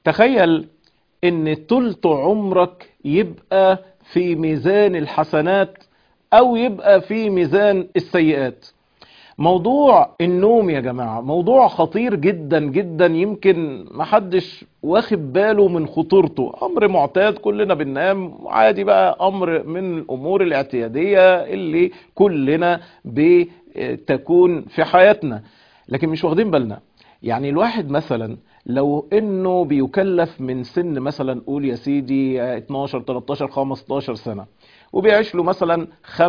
تخيل ان تلت عمرك يبقى في ميزان الحسنات او يبقى في ميزان السيئات موضوع النوم يا جماعة موضوع خطير جدا جدا يمكن محدش واخد باله من خطورته امر معتاد كلنا بننام عادي بقى امر من الامور الاعتيادية اللي كلنا بتكون في حياتنا لكن مش واخدين بالنا يعني الواحد مثلا لو انه بيكلف من سن مثلا قول يا سيدي 12 13 15 سنة وبيعيش له مثلا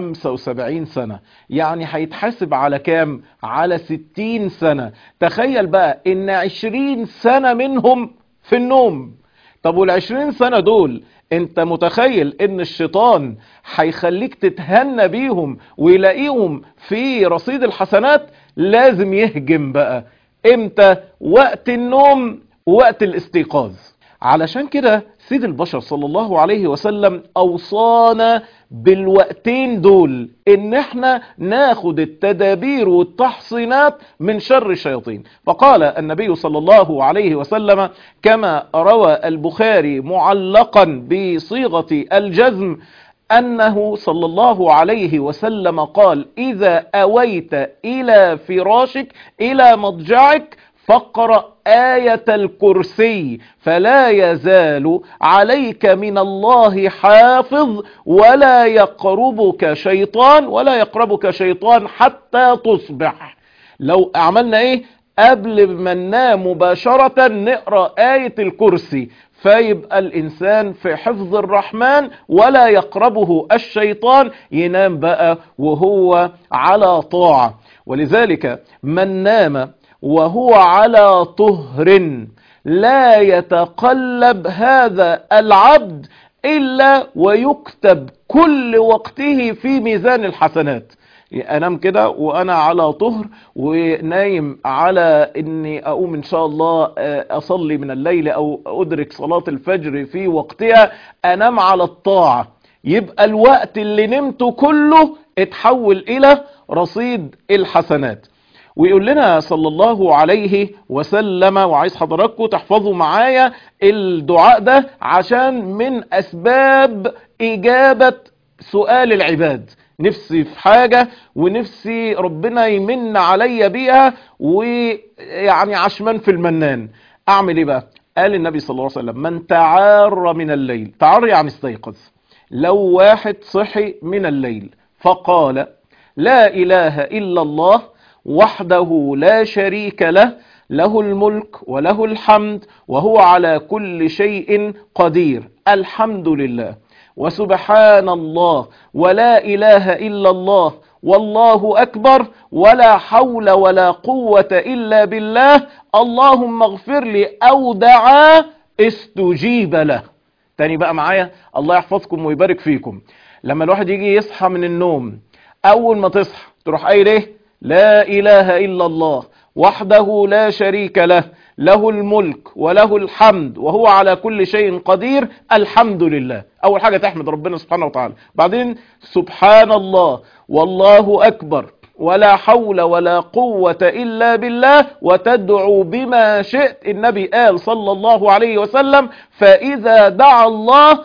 75 سنة يعني هيتحاسب على كام على 60 سنة تخيل بقى ان 20 سنة منهم في النوم طب والعشرين سنة دول انت متخيل ان الشيطان هيخليك تتهنى بيهم ويلاقيهم في رصيد الحسنات لازم يهجم بقى امتى وقت النوم ووقت الاستيقاظ علشان كده سيد البشر صلى الله عليه وسلم اوصانا بالوقتين دول ان احنا ناخد التدابير والتحصينات من شر الشياطين فقال النبي صلى الله عليه وسلم كما روى البخاري معلقا بصيغة الجزم أنه صلى الله عليه وسلم قال إذا أويت إلى فراشك إلى مضجعك فاقرأ آية الكرسي فلا يزال عليك من الله حافظ ولا يقربك شيطان ولا يقربك شيطان حتى تصبح لو عملنا ايه قبل ما ننام مباشرة نقرأ آية الكرسي فيبقى الإنسان في حفظ الرحمن ولا يقربه الشيطان ينام بقى وهو على طاعة ولذلك من نام وهو على طهر لا يتقلب هذا العبد إلا ويكتب كل وقته في ميزان الحسنات انام كده وانا على طهر ونايم على اني اقوم ان شاء الله اصلي من الليل او ادرك صلاة الفجر في وقتها انام على الطاعة يبقى الوقت اللي نمته كله اتحول الى رصيد الحسنات ويقول لنا صلى الله عليه وسلم وعايز حضراتكم تحفظوا معايا الدعاء ده عشان من اسباب اجابة سؤال العباد نفسي في حاجة ونفسي ربنا يمن عليا بيها ويعني عشمان في المنان اعمل ايه بقى قال النبي صلى الله عليه وسلم من تعار من الليل تعار يعني استيقظ لو واحد صحي من الليل فقال لا اله الا الله وحده لا شريك له له الملك وله الحمد وهو على كل شيء قدير الحمد لله وسبحان الله ولا إله إلا الله والله أكبر ولا حول ولا قوة إلا بالله اللهم اغفر لي أو دعا استجيب له تاني بقى معايا الله يحفظكم ويبارك فيكم لما الواحد يجي يصحى من النوم أول ما تصحى تروح قايل ايه لا إله إلا الله وحده لا شريك له له الملك وله الحمد وهو على كل شيء قدير الحمد لله أول حاجة تحمد ربنا سبحانه وتعالى بعدين سبحان الله والله أكبر ولا حول ولا قوة إلا بالله وتدعو بما شئت النبي قال صلى الله عليه وسلم فإذا دعا الله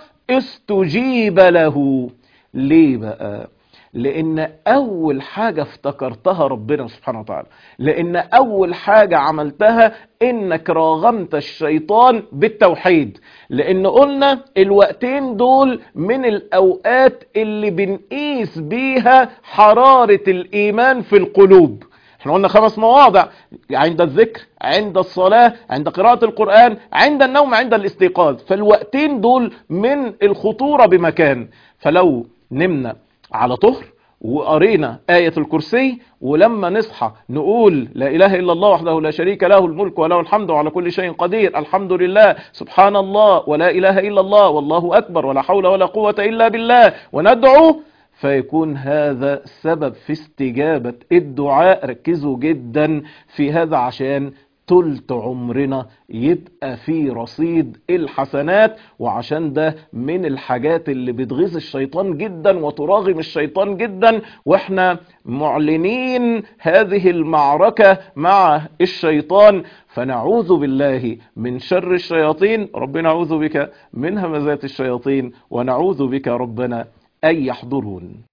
استجيب له ليه بقى لان اول حاجة افتكرتها ربنا سبحانه وتعالى لان اول حاجة عملتها انك راغمت الشيطان بالتوحيد لان قلنا الوقتين دول من الاوقات اللي بنقيس بيها حرارة الايمان في القلوب احنا قلنا خمس مواضع عند الذكر عند الصلاة عند قراءة القرآن عند النوم عند الاستيقاظ فالوقتين دول من الخطورة بمكان فلو نمنا على طهر وقرينا آية الكرسي ولما نصحى نقول لا إله إلا الله وحده لا شريك له الملك وله الحمد وعلى كل شيء قدير الحمد لله سبحان الله ولا إله إلا الله والله أكبر ولا حول ولا قوة إلا بالله وندعو فيكون هذا سبب في استجابة الدعاء ركزوا جدا في هذا عشان تلت عمرنا يبقى في رصيد الحسنات وعشان ده من الحاجات اللي بتغيظ الشيطان جدا وتراغم الشيطان جدا واحنا معلنين هذه المعركة مع الشيطان فنعوذ بالله من شر الشياطين ربنا نعوذ بك من همزات الشياطين ونعوذ بك ربنا أن يحضرون